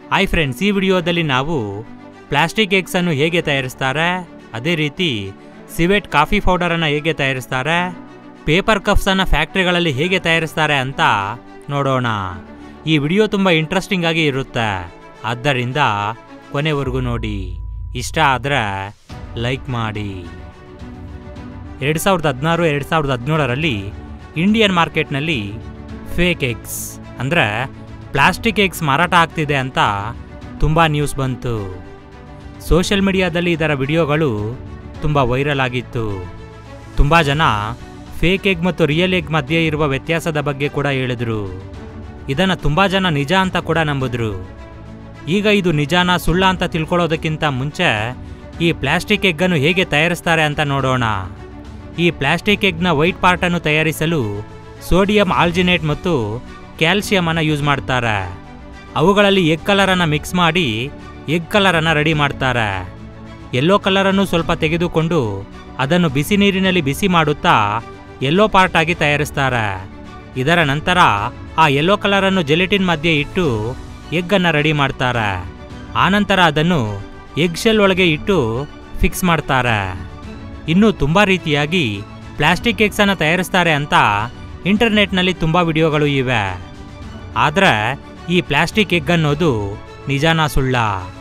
hi friends ಈ ವಿಡಿಯೋದಲ್ಲಿ ನಾವು ಪ್ಲಾಸ್ಟಿಕ್ ಎಗ್ಸನ್ನು ಹೇಗೆ ತಯಾರಿಸ್ತಾರೆ ಅದೇ ರೀತಿ ಸಿವೆಟ್ ಕಾಫಿ ಪೌಡರನ್ನು ಹೇಗೆ ತಯಾರಿಸ್ತಾರೆ ಪೇಪರ್ ಕಪ್ಸನ್ನು ಫ್ಯಾಕ್ಟ್ರಿಗಳಲ್ಲಿ ಹೇಗೆ ತಯಾರಿಸ್ತಾರೆ ಅಂತ ನೋಡೋಣ ಈ ವಿಡಿಯೋ ತುಂಬ ಇಂಟ್ರೆಸ್ಟಿಂಗ್ ಆಗಿ ಇರುತ್ತೆ ಆದ್ದರಿಂದ ಕೊನೆವರೆಗೂ ನೋಡಿ ಇಷ್ಟ ಆದರೆ ಲೈಕ್ ಮಾಡಿ ಎರಡು ಸಾವಿರದ ಹದಿನಾರು ಎರಡು ಸಾವಿರದ ಹದಿನೇಳರಲ್ಲಿ ಇಂಡಿಯನ್ ಮಾರ್ಕೆಟ್ನಲ್ಲಿ ಫೇಕ್ ಎಗ್ಸ್ ಅಂದರೆ ಪ್ಲಾಸ್ಟಿಕ್ ಎಗ್ಸ್ ಮಾರಾಟ ಆಗ್ತಿದೆ ಅಂತ ತುಂಬ ನ್ಯೂಸ್ ಬಂತು ಸೋಷಿಯಲ್ ಮೀಡಿಯಾದಲ್ಲಿ ಇದರ ವಿಡಿಯೋಗಳು ತುಂಬ ವೈರಲ್ ಆಗಿತ್ತು ತುಂಬ ಜನ ಫೇಕ್ ಎಗ್ ಮತ್ತು ರಿಯಲ್ ಎಗ್ ಮಧ್ಯೆ ಇರುವ ವ್ಯತ್ಯಾಸದ ಬಗ್ಗೆ ಕೂಡ ಹೇಳಿದ್ರು ಇದನ್ನು ತುಂಬ ಜನ ನಿಜ ಅಂತ ಕೂಡ ನಂಬಿದ್ರು ಈಗ ಇದು ನಿಜಾನ ಸುಳ್ಳ ಅಂತ ತಿಳ್ಕೊಳ್ಳೋದಕ್ಕಿಂತ ಮುಂಚೆ ಈ ಪ್ಲಾಸ್ಟಿಕ್ ಎಗ್ಗನ್ನು ಹೇಗೆ ತಯಾರಿಸ್ತಾರೆ ಅಂತ ನೋಡೋಣ ಈ ಪ್ಲಾಸ್ಟಿಕ್ ಎಗ್ನ ವೈಟ್ ಪಾರ್ಟನ್ನು ತಯಾರಿಸಲು ಸೋಡಿಯಂ ಆಲ್ಜಿನೇಟ್ ಮತ್ತು ಕ್ಯಾಲ್ಸಿಯಮನ್ನು ಯೂಸ್ ಮಾಡ್ತಾರೆ ಅವುಗಳಲ್ಲಿ ಎಗ್ ಕಲರನ್ನು ಮಿಕ್ಸ್ ಮಾಡಿ ಎಗ್ ಕಲರನ್ನು ರೆಡಿ ಮಾಡ್ತಾರೆ ಯೆಲ್ಲೋ ಕಲರನ್ನು ಸ್ವಲ್ಪ ತೆಗೆದುಕೊಂಡು ಅದನ್ನು ಬಿಸಿ ನೀರಿನಲ್ಲಿ ಬಿಸಿ ಮಾಡುತ್ತಾ ಯೆಲ್ಲೋ ಪಾರ್ಟ್ ಆಗಿ ತಯಾರಿಸ್ತಾರೆ ಇದರ ನಂತರ ಆ ಯೆಲ್ಲೋ ಕಲರನ್ನು ಜೆಲಿಟಿನ್ ಮಧ್ಯೆ ಇಟ್ಟು ಎಗ್ಗನ್ನು ರೆಡಿ ಮಾಡ್ತಾರೆ ಆನಂತರ ಅದನ್ನು ಎಗ್ ಶೆಲ್ ಒಳಗೆ ಇಟ್ಟು ಫಿಕ್ಸ್ ಮಾಡ್ತಾರೆ ಇನ್ನು ತುಂಬ ರೀತಿಯಾಗಿ ಪ್ಲಾಸ್ಟಿಕ್ ಎಗ್ಸನ್ನು ತಯಾರಿಸ್ತಾರೆ ಅಂತ ಇಂಟರ್ನೆಟ್ನಲ್ಲಿ ತುಂಬ ವಿಡಿಯೋಗಳು ಇವೆ ಆದರೆ ಈ ಪ್ಲಾಸ್ಟಿಕ್ ಎಗ್ ಅನ್ನೋದು ನಿಜಾನ ಸುಳ್ಳ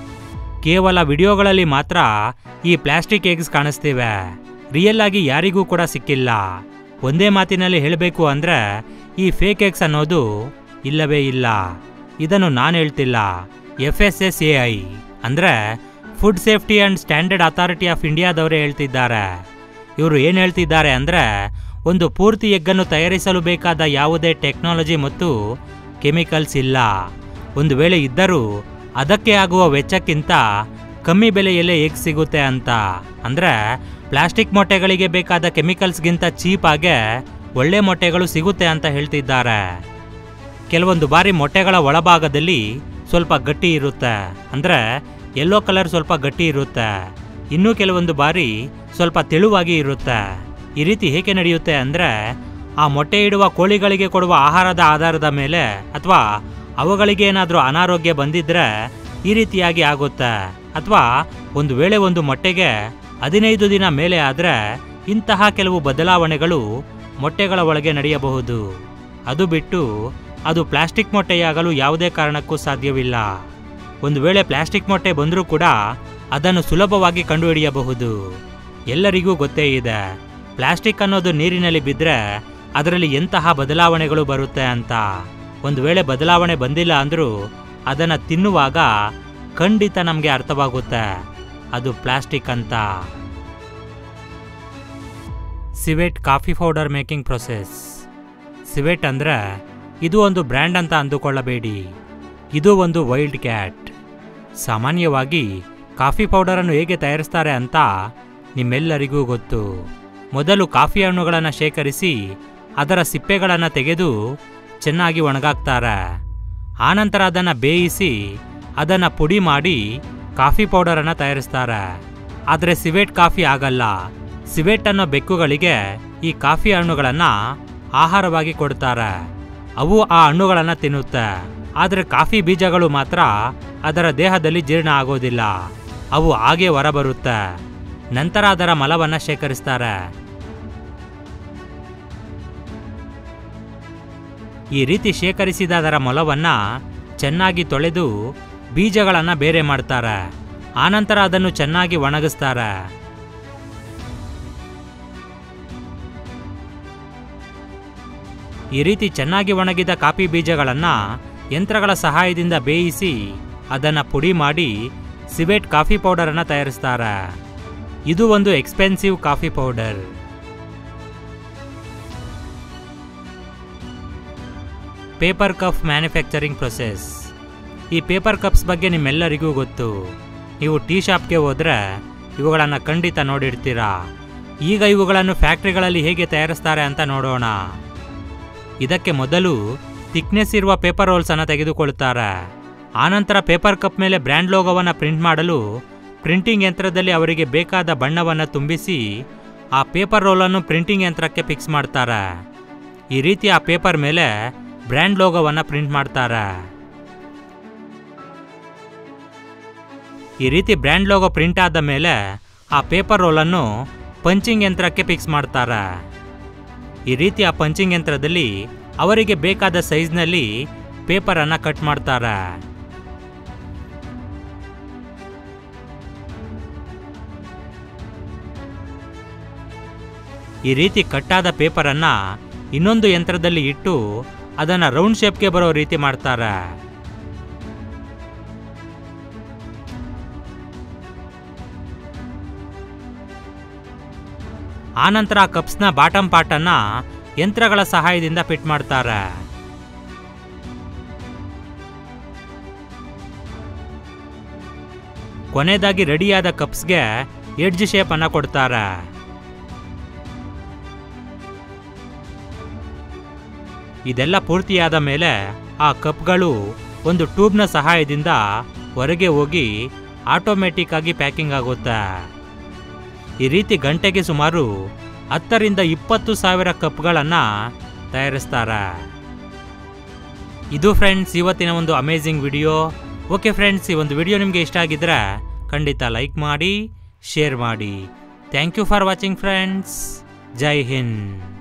ಕೇವಲ ವಿಡಿಯೋಗಳಲ್ಲಿ ಮಾತ್ರ ಈ ಪ್ಲಾಸ್ಟಿಕ್ ಎಗ್ಸ್ ಕಾಣಿಸ್ತಿವೆ ರಿಯಲ್ ಆಗಿ ಯಾರಿಗೂ ಕೂಡ ಸಿಕ್ಕಿಲ್ಲ ಒಂದೇ ಮಾತಿನಲ್ಲಿ ಹೇಳಬೇಕು ಅಂದರೆ ಈ ಫೇಕ್ ಎಗ್ಸ್ ಅನ್ನೋದು ಇಲ್ಲವೇ ಇಲ್ಲ ಇದನ್ನು ನಾನು ಹೇಳ್ತಿಲ್ಲ F S S A I ಅಂದರೆ food safety and standard authority of ಇಂಡಿಯಾದವರೇ ಹೇಳ್ತಿದ್ದಾರೆ ಇವರು ಏನು ಹೇಳ್ತಿದ್ದಾರೆ ಅಂದರೆ ಒಂದು ಪೂರ್ತಿ ಎಗ್ಗನ್ನು ತಯಾರಿಸಲು ಬೇಕಾದ ಯಾವುದೇ ಟೆಕ್ನಾಲಜಿ ಮತ್ತು ಕೆಮಿಕಲ್ಸ್ ಇಲ್ಲ ಒಂದು ವೇಳೆ ಇದ್ದರೂ ಅದಕ್ಕೆ ಆಗುವ ವೆಚ್ಚಕ್ಕಿಂತ ಕಮ್ಮಿ ಬೆಲೆಯಲ್ಲೇ ಎಗ್ ಸಿಗುತ್ತೆ ಅಂತ ಅಂದರೆ ಪ್ಲಾಸ್ಟಿಕ್ ಮೊಟ್ಟೆಗಳಿಗೆ ಬೇಕಾದ ಕೆಮಿಕಲ್ಸ್ಗಿಂತ ಚೀಪಾಗೆ ಒಳ್ಳೆ ಮೊಟ್ಟೆಗಳು ಸಿಗುತ್ತೆ ಅಂತ ಹೇಳ್ತಿದ್ದಾರೆ ಕೆಲವೊಂದು ಬಾರಿ ಮೊಟ್ಟೆಗಳ ಒಳಭಾಗದಲ್ಲಿ ಸ್ವಲ್ಪ ಗಟ್ಟಿ ಇರುತ್ತೆ ಅಂದರೆ ಯೆಲ್ಲೋ ಕಲರ್ ಸ್ವಲ್ಪ ಗಟ್ಟಿ ಇರುತ್ತೆ ಇನ್ನೂ ಕೆಲವೊಂದು ಬಾರಿ ಸ್ವಲ್ಪ ತೆಳುವಾಗಿ ಇರುತ್ತೆ ಈ ರೀತಿ ಹೇಗೆ ನಡೆಯುತ್ತೆ ಅಂದರೆ ಆ ಮೊಟ್ಟೆ ಇಡುವ ಕೋಳಿಗಳಿಗೆ ಕೊಡುವ ಆಹಾರದ ಆಧಾರದ ಮೇಲೆ ಅಥವಾ ಅವುಗಳಿಗೆ ಏನಾದರೂ ಅನಾರೋಗ್ಯ ಬಂದಿದ್ರೆ ಈ ರೀತಿಯಾಗಿ ಆಗುತ್ತೆ ಅಥವಾ ಒಂದು ವೇಳೆ ಒಂದು ಮೊಟ್ಟೆಗೆ ಹದಿನೈದು ದಿನ ಮೇಲೆ ಆದರೆ ಇಂತಹ ಕೆಲವು ಬದಲಾವಣೆಗಳು ಮೊಟ್ಟೆಗಳ ಒಳಗೆ ನಡೆಯಬಹುದು ಅದು ಬಿಟ್ಟು ಅದು ಪ್ಲಾಸ್ಟಿಕ್ ಮೊಟ್ಟೆಯಾಗಲು ಯಾವುದೇ ಕಾರಣಕ್ಕೂ ಸಾಧ್ಯವಿಲ್ಲ ಒಂದು ವೇಳೆ ಪ್ಲಾಸ್ಟಿಕ್ ಮೊಟ್ಟೆ ಬಂದರೂ ಕೂಡ ಅದನ್ನು ಸುಲಭವಾಗಿ ಕಂಡುಹಿಡಿಯಬಹುದು ಎಲ್ಲರಿಗೂ ಗೊತ್ತೇ ಇದೆ ಪ್ಲಾಸ್ಟಿಕ್ ಅನ್ನೋದು ನೀರಿನಲ್ಲಿ ಬಿದ್ದರೆ ಅದರಲ್ಲಿ ಎಂತಹ ಬದಲಾವಣೆಗಳು ಬರುತ್ತೆ ಅಂತ ಒಂದು ವೇಳೆ ಬದಲಾವಣೆ ಬಂದಿಲ್ಲ ಅಂದರೂ ಅದನ್ನು ತಿನ್ನುವಾಗ ಖಂಡಿತ ನಮಗೆ ಅರ್ಥವಾಗುತ್ತೆ ಅದು ಪ್ಲಾಸ್ಟಿಕ್ ಅಂತ civet coffee powder making process civet ಅಂದರೆ ಇದು ಒಂದು ಬ್ರ್ಯಾಂಡ್ ಅಂತ ಅಂದುಕೊಳ್ಳಬೇಡಿ ಇದು ಒಂದು ವೈಲ್ಡ್ ಕ್ಯಾಟ್ ಸಾಮಾನ್ಯವಾಗಿ ಕಾಫಿ ಪೌಡರನ್ನು ಹೇಗೆ ತಯಾರಿಸ್ತಾರೆ ಅಂತ ನಿಮ್ಮೆಲ್ಲರಿಗೂ ಗೊತ್ತು ಮೊದಲು ಕಾಫಿ ಹಣ್ಣುಗಳನ್ನು ಶೇಖರಿಸಿ ಅದರ ಸಿಪ್ಪೆಗಳನ್ನು ತೆಗೆದು ಚೆನ್ನಾಗಿ ಒಣಗಾಕ್ತಾರೆ ಆನಂತರ ಅದನ್ನು ಬೇಯಿಸಿ ಅದನ್ನು ಪುಡಿ ಮಾಡಿ ಕಾಫಿ ಪೌಡರನ್ನು ತಯಾರಿಸ್ತಾರೆ ಆದರೆ ಸಿವೆಟ್ ಕಾಫಿ ಆಗಲ್ಲ ಸಿವೆಟ್ ಅನ್ನೋ ಬೆಕ್ಕುಗಳಿಗೆ ಈ ಕಾಫಿ ಹಣ್ಣುಗಳನ್ನು ಆಹಾರವಾಗಿ ಕೊಡ್ತಾರೆ ಅವು ಆ ಹಣ್ಣುಗಳನ್ನು ತಿನ್ನುತ್ತೆ ಆದರೆ ಕಾಫಿ ಬೀಜಗಳು ಮಾತ್ರ ಅದರ ದೇಹದಲ್ಲಿ ಜೀರ್ಣ ಆಗೋದಿಲ್ಲ ಅವು ಹಾಗೆ ಹೊರಬರುತ್ತೆ ನಂತರ ಅದರ ಮಲವನ್ನು ಶೇಖರಿಸ್ತಾರೆ ಈ ರೀತಿ ಶೇಖರಿಸಿದ ಅದರ ಮೊಲವನ್ನು ಚೆನ್ನಾಗಿ ತೊಳೆದು ಬೀಜಗಳನ್ನು ಬೇರೆ ಮಾಡ್ತಾರೆ ಆನಂತರ ಅದನ್ನು ಚೆನ್ನಾಗಿ ಒಣಗಿಸ್ತಾರೆ ಈ ರೀತಿ ಚೆನ್ನಾಗಿ ಒಣಗಿದ ಕಾಫಿ ಬೀಜಗಳನ್ನು ಯಂತ್ರಗಳ ಸಹಾಯದಿಂದ ಬೇಯಿಸಿ ಅದನ್ನು ಪುಡಿ ಮಾಡಿ ಸಿವೆಟ್ ಕಾಫಿ ಪೌಡರನ್ನು ತಯಾರಿಸ್ತಾರೆ ಇದು ಒಂದು expensive coffee powder paper cup manufacturing process ಈ ಪೇಪರ್ ಕಪ್ಸ್ ಬಗ್ಗೆ ನಿಮ್ಮೆಲ್ಲರಿಗೂ ಗೊತ್ತು ನೀವು ಟೀ ಶಾಪ್ಗೆ ಹೋದರೆ ಇವುಗಳನ್ನು ಖಂಡಿತ ನೋಡಿರ್ತೀರಾ ಈಗ ಇವುಗಳನ್ನು ಫ್ಯಾಕ್ಟ್ರಿಗಳಲ್ಲಿ ಹೇಗೆ ತಯಾರಿಸ್ತಾರೆ ಅಂತ ನೋಡೋಣ ಇದಕ್ಕೆ ಮೊದಲು ಥಿಕ್ನೆಸ್ ಇರುವ ಪೇಪರ್ ರೋಲ್ಸನ್ನು ತೆಗೆದುಕೊಳ್ತಾರೆ ಆನಂತರ ಪೇಪರ್ ಕಪ್ ಮೇಲೆ ಬ್ರ್ಯಾಂಡ್ ಲೋಗೋವನ್ನು ಪ್ರಿಂಟ್ ಮಾಡಲು ಪ್ರಿಂಟಿಂಗ್ ಯಂತ್ರದಲ್ಲಿ ಅವರಿಗೆ ಬೇಕಾದ ಬಣ್ಣವನ್ನು ತುಂಬಿಸಿ ಆ ಪೇಪರ್ ರೋಲನ್ನು ಪ್ರಿಂಟಿಂಗ್ ಯಂತ್ರಕ್ಕೆ ಫಿಕ್ಸ್ ಮಾಡ್ತಾರೆ ಈ ರೀತಿ ಆ ಪೇಪರ್ ಮೇಲೆ ಬ್ರ್ಯಾಂಡ್ ಲೋಗೋವನ್ನು ಪ್ರಿಂಟ್ ಮಾಡ್ತಾರೆ ಈ ರೀತಿ ಬ್ರ್ಯಾಂಡ್ ಲೋಗೋ ಪ್ರಿಂಟ್ ಆದ ಮೇಲೆ ಆ ಪೇಪರ್ ರೋಲನ್ನು ಪಂಚಿಂಗ್ ಯಂತ್ರಕ್ಕೆ ಫಿಕ್ಸ್ ಮಾಡ್ತಾರೆ ಈ ರೀತಿ ಆ ಪಂಚಿಂಗ್ ಯಂತ್ರದಲ್ಲಿ ಅವರಿಗೆ ಬೇಕಾದ ಸೈಜ್ನಲ್ಲಿ ಪೇಪರನ್ನು ಕಟ್ ಮಾಡ್ತಾರೆ ಈ ರೀತಿ ಕಟ್ಟಾದ ಪೇಪರನ್ನು ಇನ್ನೊಂದು ಯಂತ್ರದಲ್ಲಿ ಇಟ್ಟು ಅದನ್ನು ರೌಂಡ್ ಶೇಪ್ಗೆ ಬರೋ ರೀತಿ ಮಾಡ್ತಾರೆ ಆನಂತರ ಆ ಕಪ್ಸ್ನ ಬಾಟಮ್ ಪಾರ್ಟನ್ನ ಯಂತ್ರಗಳ ಸಹಾಯದಿಂದ ಫಿಟ್ ಮಾಡ್ತಾರೆ ಕೊನೆಯದಾಗಿ ರೆಡಿಯಾದ ಕಪ್ಸ್ಗೆ ಎಡ್ಜ್ ಶೇಪ್ ಅನ್ನ ಕೊಡ್ತಾರೆ ಇದೆಲ್ಲ ಪೂರ್ತಿಯಾದ ಮೇಲೆ ಆ ಕಪ್ಗಳು ಒಂದು ಟ್ಯೂಬ್ನ ಸಹಾಯದಿಂದ ಹೊರಗೆ ಹೋಗಿ ಆಟೋಮೆಟಿಕ್ ಆಗಿ ಪ್ಯಾಕಿಂಗ್ ಆಗುತ್ತೆ ಈ ರೀತಿ ಗಂಟೆಗೆ ಸುಮಾರು ಹತ್ತರಿಂದ ಇಪ್ಪತ್ತು ಸಾವಿರ ಕಪ್ಗಳನ್ನು ತಯಾರಿಸ್ತಾರೆ ಇದು ಫ್ರೆಂಡ್ಸ್ ಇವತ್ತಿನ ಒಂದು ಅಮೇಝಿಂಗ್ ವಿಡಿಯೋ ಓಕೆ ಫ್ರೆಂಡ್ಸ್ ಈ ಒಂದು ವಿಡಿಯೋ ನಿಮಗೆ ಇಷ್ಟ ಆಗಿದ್ರೆ ಖಂಡಿತ ಲೈಕ್ ಮಾಡಿ ಶೇರ್ ಮಾಡಿ thank you for watching friends Jai Hind